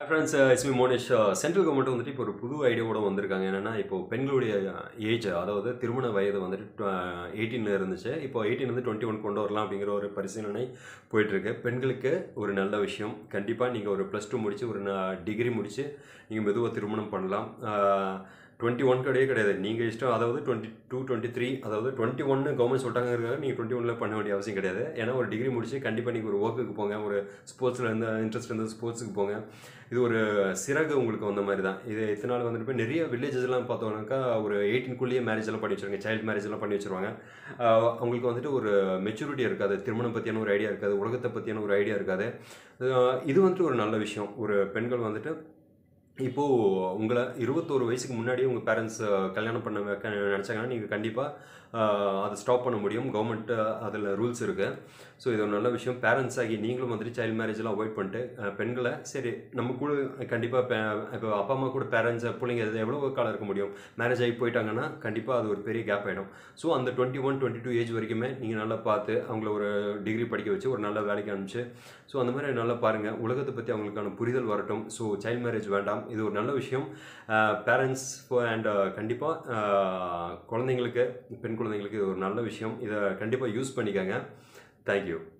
friends இஸ்மி Monish central government வந்துட்டு இப்போ ஒரு புது ஐடியாவோட வந்திருக்காங்க என்னென்னா இப்போ பெண்களுடைய ஏஜ் அதாவது திருமண வயது வந்துட்டு எயிட்டீனில் இருந்துச்சு இப்போ எயிட்டீன் வந்து டுவெண்ட்டி ஒன் கொண்டு வரலாம் அப்படிங்கிற ஒரு பரிசீலனை போயிட்டுருக்கு பெண்களுக்கு ஒரு நல்ல விஷயம் கண்டிப்பாக நீங்கள் ஒரு ப்ளஸ் டூ முடித்து ஒரு டிகிரி முடித்து நீங்கள் மெதுவாக திருமணம் பண்ணலாம் டுவெண்ட்டி ஒன் கிடையாது கிடையாது நீங்கள் இஷ்டம் அதாவது டுவெண்ட்டி டூ டுவெண்ட்டி த்ரீ அதாவது டுவெண்ட்டி ஒன்று கவர்மெண்ட் சொல்லிட்டாங்க நீங்கள் டுவெண்ட்டி ஒனில் பண்ண வேண்டிய அவசியம் கிடையாது ஏன்னா ஒரு டிகிரி முடிச்சு கண்டிப்பாக நீங்கள் ஒரு ஒர்க்குக்கு போங்க ஒரு ஸ்போர்ட்ஸில் இருந்து இன்ட்ரெஸ்ட் இருந்து ஸ்போர்ட்ஸுக்கு போங்க இது ஒரு சிறகு உங்களுக்கு வந்த மாதிரி தான் இது இத்தனை நாள் வந்துட்டு போய் நிறைய வில்லேஜஸ்லாம் பார்த்தோம்னாக்கா ஒரு எயிட்டீன்குள்ளேயே மேரேஜ் எல்லாம் பண்ணி வச்சிருவாங்க சைல்டு மேரேஜ் எல்லாம் பண்ணி வச்சிருவாங்க ஆஹ் அவங்களுக்கு வந்துட்டு ஒரு மெச்சூரிட்டி இருக்காது திருமணம் பற்றியான ஒரு ஐடியா இருக்காது உலகத்தை பற்றியான ஒரு ஐடியா இருக்காது ஆஹ் இது வந்துட்டு ஒரு நல்ல விஷயம் ஒரு பெண்கள் வந்துட்டு இப்போது உங்களை இருபத்தோரு வயசுக்கு முன்னாடியே உங்கள் பேரண்ட்ஸ் கல்யாணம் பண்ண வைக்க நினச்சாங்கன்னா நீங்கள் கண்டிப்பாக அதை ஸ்டாப் பண்ண முடியும் கவர்மெண்ட் அதில் ரூல்ஸ் இருக்குது ஸோ இது ஒரு நல்ல விஷயம் பேரண்ட்ஸ் ஆகி நீங்களும் வந்துட்டு சைல்டு மேரேஜ்லாம் அவாய்ட் பண்ணிட்டு அஹ், பெண்களை சரி நம்ம கூட கண்டிப்பாக இப்போ அப்பா அம்மா கூட பேரண்ட்ஸ் பிள்ளைங்க இது எவ்வளோ காலம் இருக்க முடியும் மேரேஜ் ஆகி போயிட்டாங்கன்னா கண்டிப்பாக அது ஒரு பெரிய கேப் ஆகிடும் ஸோ அந்த twenty one twenty two age வரைக்குமே நீங்கள் நல்லா பார்த்து அவங்கள ஒரு டிகிரி படிக்க வச்சு ஒரு நல்ல வேலைக்கு அனுப்பிச்சு ஸோ அந்த மாதிரி நல்லா பாருங்கள் உலகத்தை பற்றி அவங்களுக்கான புரிதல் வரட்டும் ஸோ சைல்டு மேரேஜ் வேண்டாம் இது ஒரு நல்ல விஷயம் பேரண்ட்ஸ் அண்ட் கண்டிப்பாக குழந்தைங்களுக்கு பெண் குழந்தைங்களுக்கு இது ஒரு நல்ல விஷயம் இதை கண்டிப்பாக யூஸ் பண்ணிக்கோங்க தேங்க்யூ